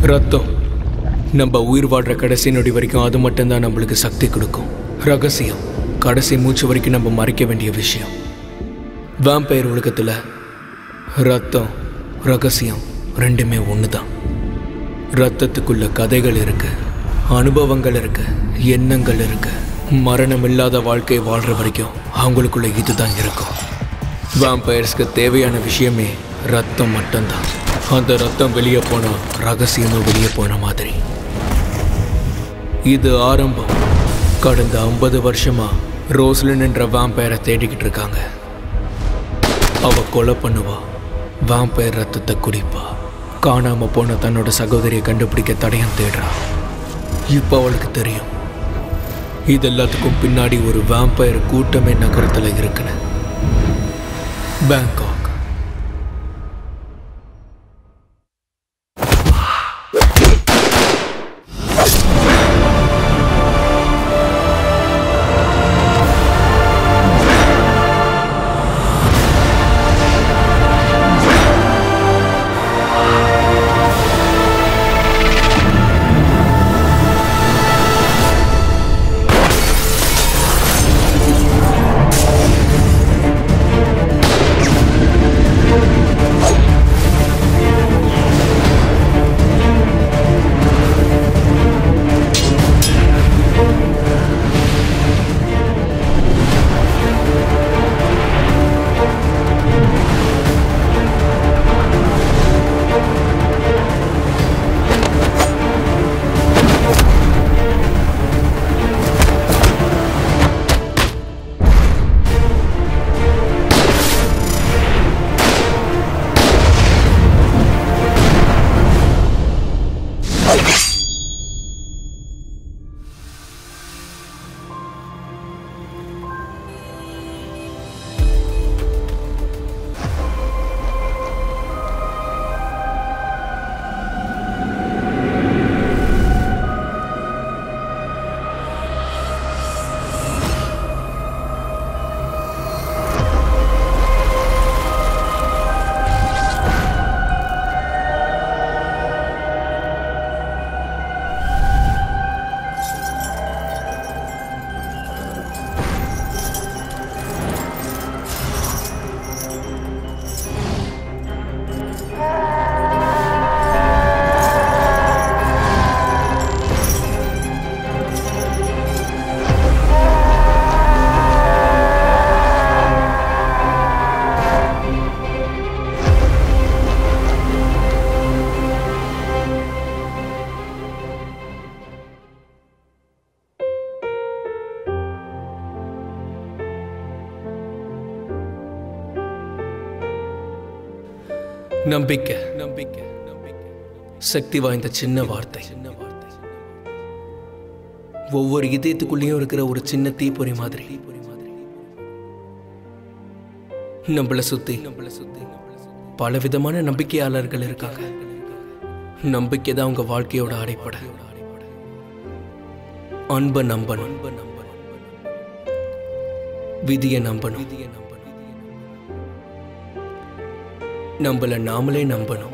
ரத்தம் நம்ம உயிர் வாழ்கிற கடைசி நொடி வரைக்கும் அது மட்டும்தான் நம்மளுக்கு சக்தி கொடுக்கும் ரகசியம் கடைசி மூச்சு வரைக்கும் நம்ம மறைக்க வேண்டிய விஷயம் வேம்பயர் உலகத்தில் ரத்தம் ரகசியம் ரெண்டுமே ஒன்று தான் ரத்தத்துக்குள்ள கதைகள் இருக்கு அனுபவங்கள் இருக்கு எண்ணங்கள் இருக்கு மரணம் இல்லாத வாழ்க்கை வாழ்கிற வரைக்கும் அவங்களுக்குள்ள இதுதான் இருக்கும் வேம்பயர்ஸ்க்கு தேவையான விஷயமே ரத்தம் மட்டும்தான் அந்த ரத்தம் வெளியே போனால் ரகசியமும் வெளியே போன மாதிரி இது ஆரம்பம் கடந்த ஐம்பது வருஷமா ரோஸ்லின் என்ற வேம்பயரை தேடிக்கிட்டு இருக்காங்க அவ கொலை பண்ணுவா வாம்பயர் ரத்தத்தை குடிப்பா காணாம போன தன்னோட சகோதரியை கண்டுபிடிக்க தடயம் தேடுறா இப்போ அவளுக்கு தெரியும் இது எல்லாத்துக்கும் பின்னாடி ஒரு வாம்பயர் கூட்டமே நகரத்துல இருக்குன்னு பேங்காக் நம்பிக்கை நம்பிக்கை நம்பிக்கை சக்தி வாய்ந்த சின்ன வார்த்தை சின்ன வார்த்தை ஒவ்வொரு இதயத்துக்குள்ளேயும் இருக்கிற ஒரு சின்ன தீப்பொறி மாதிரி நம்மள சுத்தி நம்மள சுத்தி பல விதமான நம்பிக்கையாளர்கள் இருக்காங்க நம்பிக்கை தான் உங்க வாழ்க்கையோட அடிப்படை அன்பை நம்பணும் விதியை நம்பணும் விதியை நம்பணும் நம்மள நாமளே நம்பணும்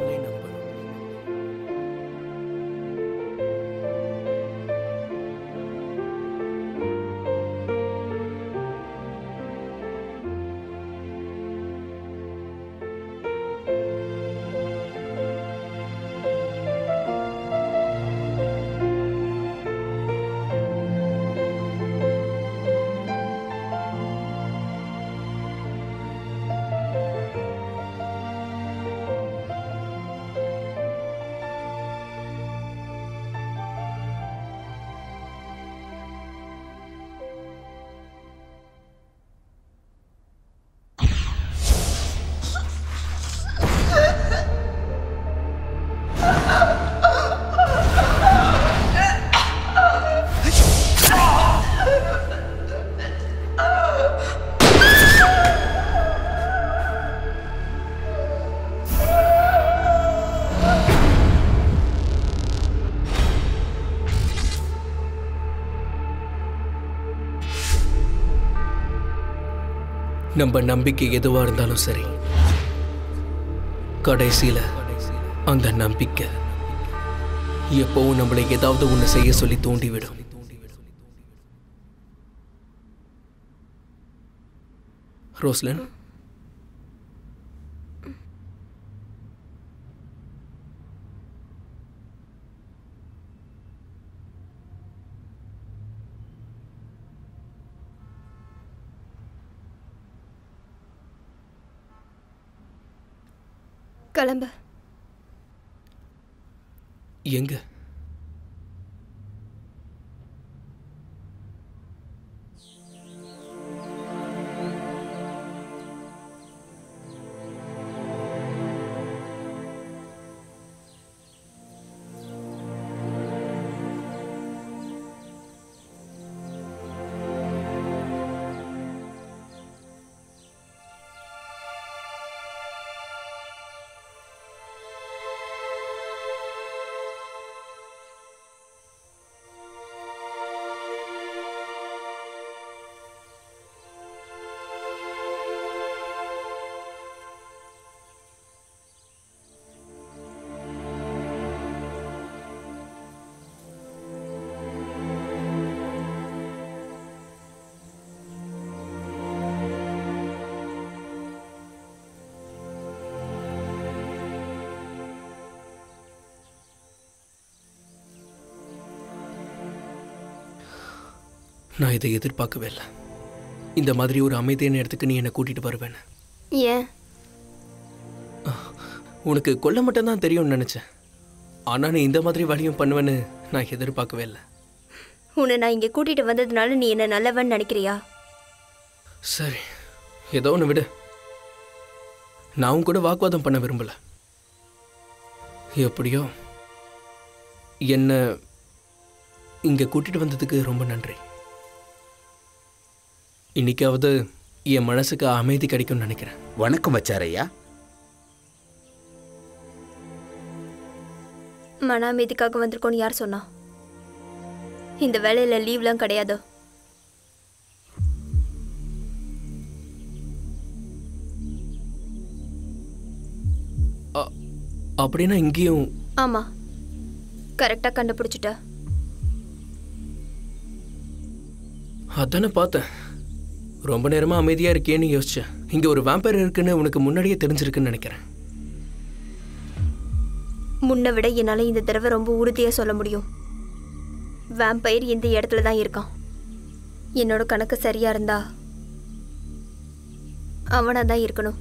நம்ம நம்பிக்கை எதுவா இருந்தாலும் சரி கடைசியில அந்த நம்பிக்கை எப்பவும் நம்மளை ஏதாவது ஒன்று செய்ய சொல்லி தூண்டிவிடும் ரோஸ்லன் கிளம்பு எங்க நான் இதை எதிர்பார்க்கவே இல்லை இந்த மாதிரி ஒரு அமைதியான இடத்துக்கு நீ என்னை கூட்டிட்டு வருவேன்னு ஏன் உனக்கு கொல்ல மட்டும்தான் தெரியும்னு நினச்சேன் ஆனால் நீ இந்த மாதிரி வழியும் பண்ணுவேன்னு நான் எதிர்பார்க்கவே இல்லை உன்னை நான் இங்கே கூட்டிட்டு வந்ததுனால நீ என்ன நல்லவன் நினைக்கிறியா சரி ஏதோ ஒன்று விடு நான் உன் கூட வாக்குவாதம் பண்ண விரும்பல எப்படியோ என்ன இங்கே கூட்டிட்டு வந்ததுக்கு ரொம்ப நன்றி இன்னைக்காவது என் மனசுக்கு அமைதி கிடைக்கும்னு நினைக்கிறேன் வணக்கம் வச்சாரையா மன அமைதிக்காக வந்திருக்கோன்னு யார் சொன்னா இந்த வேலையில லீவ்லாம் கிடையாது அ- அப்படின்னா இங்கேயும் ஆமா கரெக்டா கண்டுபிடிச்சிட்ட அதானே பார்த்தேன் ரொம்ப நேரமா அமைதியா இருக்கேன்னு யோசிச்சேன் இங்க ஒரு வேம்பயர் இருக்குன்னு உனக்கு முன்னாடியே தெரிஞ்சிருக்குன்னு நினைக்கிறேன் முன்னை விட என்னால இந்த தடவை ரொம்ப உறுதியா சொல்ல முடியும் வேம்பயர் இந்த இடத்துல தான் இருக்கான் என்னோட கணக்கு சரியா இருந்தா அவனா தான் இருக்கணும்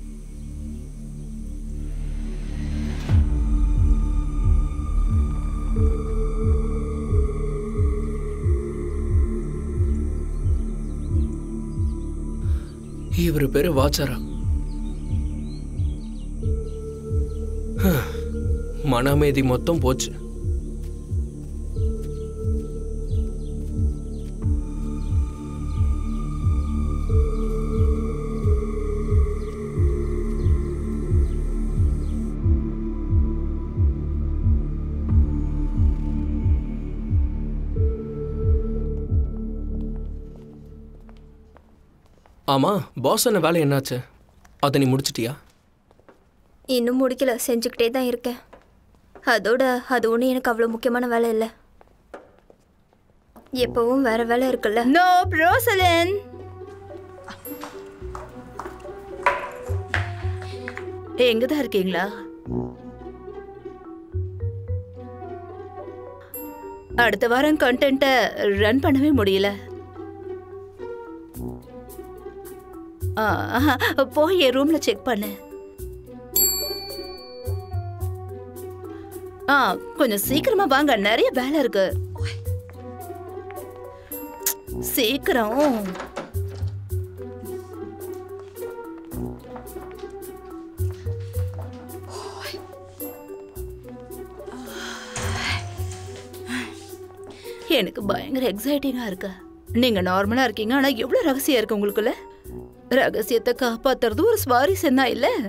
இவர் பேரு வாச்சாரா ஹ், மன அமைதி மொத்தம் போச்சு ஆமா பாஸ் சொன்ன வேலை என்னாச்சு அதை நீ முடிச்சிட்டியா இன்னும் முடிக்கல செஞ்சுக்கிட்டே தான் இருக்கேன் அதோட அது ஒன்றும் எனக்கு அவ்வளோ முக்கியமான வேலை இல்லை எப்பவும் வேற வேலை இருக்குல்ல நோ ரோசலின் எங்க தான் இருக்கீங்களா அடுத்த வாரம் கண்டென்ட்டை ரன் பண்ணவே முடியல ஆ, ஆஹா, போய் என் ரூம்ல செக் பண்ணு ஆ கொஞ்சம் சீக்கிரமா வாங்க நிறைய வேலை இருக்கு சீக்கிரம் எனக்கு பயங்கர எக்ஸைட்டிங்கா இருக்கு நீங்க நார்மலா இருக்கீங்க ஆனா எவ்வளவு ரகசியம் இருக்கு உங்களுக்குள்ள ரகசியத்தை காப்பாத்துறது ஒரு சுவாரஸ்யம் தான் இல்ல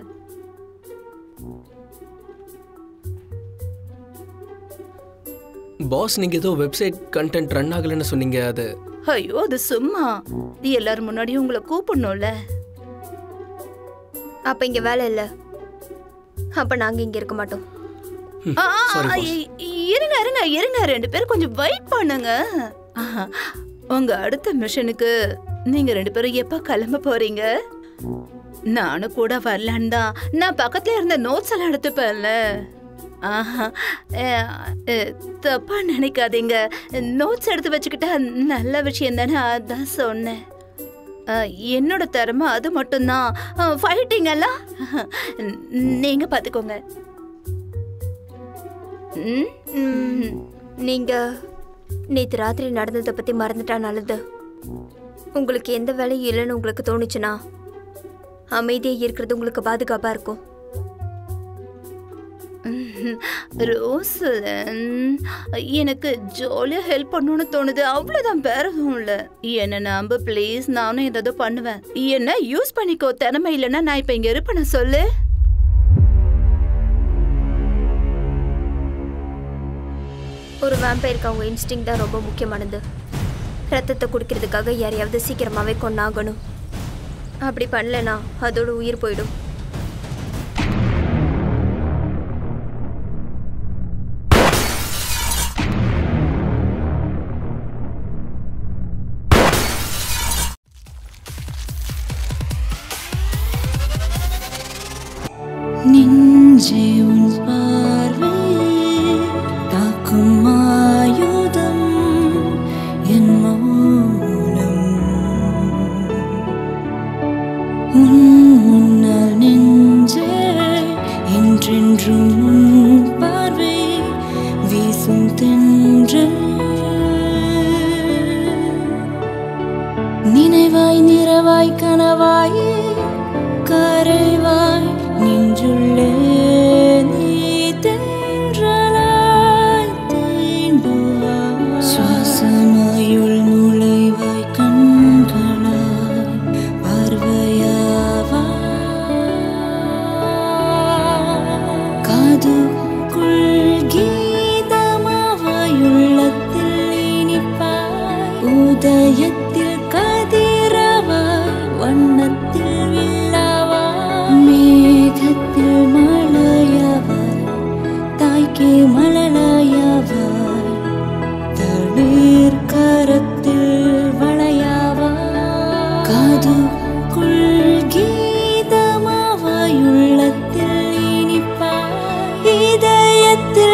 பாஸ் நீங்க ஏதோ வெப்சைட் கண்டென்ட் ரன் ஆகலைன்னு சொன்னீங்க அது ஐயோ அது சும்மா எல்லாரும் முன்னாடியும் உங்களை கூப்பிடணும்ல அப்போ இங்கே வேலை இல்லை அப்போ நாங்கள் இங்கே இருக்க மாட்டோம் ஆ, sorry, boss. இ- இருங்க இருங்க இருங்க ரெண்டு பேரும் கொஞ்சம் வெயிட் பண்ணுங்க ஆஹா, உங்க அடுத்த மிஷனுக்கு நீங்க ரெண்டு பேரும் எப்ப கிளம்ப போறீங்க நானும் கூட வரலான்னு தான் நான் பக்கத்துல இருந்த நோட்ஸ் எல்லாம் எடுத்துப்பேன்ல ஆஹா, அஹ், அஹ், தப்பா நினைக்காதீங்க நோட்ஸ் எடுத்து வச்சுக்கிட்டா நல்ல விஷயம் தானே அதான் சொன்னேன் அஹ், என்னோட திறமை அது மட்டும்தான் ஃபைட்டிங் எல்லாம் நீங்க பாத்துக்கோங்க ம் ம், நீங்க நேற்று ராத்திரி நடந்ததை பத்தி மறந்துட்டா நல்லது உங்களுக்கு எந்த வேலையும் இல்லைன்னு உங்களுக்கு தோணுச்சுன்னா அமைதியா இருக்கிறது உங்களுக்கு பாதுகாப்பா இருக்கும் ரோஸ் எனக்கு ஜாலியாக ஹெல்ப் பண்ணணும்னு தோணுது அவ்வளோதான் வேற எதுவும் இல்லை என்ன நம்ப ப்ளீஸ் நானும் ஏதாவது பண்ணுவேன் என்ன யூஸ் பண்ணிக்கோ திறமை இல்லைன்னா நான் இப்போ இங்கே இருப்பேன் நான் சொல்லு ஒரு வேம்பயருக்கு அவங்க இன்ஸ்டிங் தான் ரொம்ப முக்கியமானது ரத்தத்தை குடிக்கிறதுக்காக யாரையாவது சீக்கிரமாவே கொண்டாகணும் அப்படி பண்ணலனா அதோட உயிர் போயிடும் நெஞ்சே உன் பார்வை தாக்கும் ஆயுதம் என் மௌனம் உன் முன்னால் நெஞ்சே என்றென்றும் உன் பார்வை வீசும் தென்றல் நினைவாய் நிறவாய் கனவாயே கரைவாய் நின்றுள்ளே நீ தென்றலாய் தீண்டுவாய் சுவாசமாயுள் நுழைவாய் கண்களாய் பார்வையாவா காதுக்குள் கீதமாவாய் உள்ளத்தில் இனிப்பாய் உதயத்தில் கதிரவாய் வண்ணத்தில் வில்லவாய் மேகத்தில் மழையவாய் தாய்க்கு மழலையவாய் தளிர் கரத்தில் வளையாவா காதுக்குள் கீதமாவாய் உள்ளத்தில் இனிப்பாய் இதயத்தில்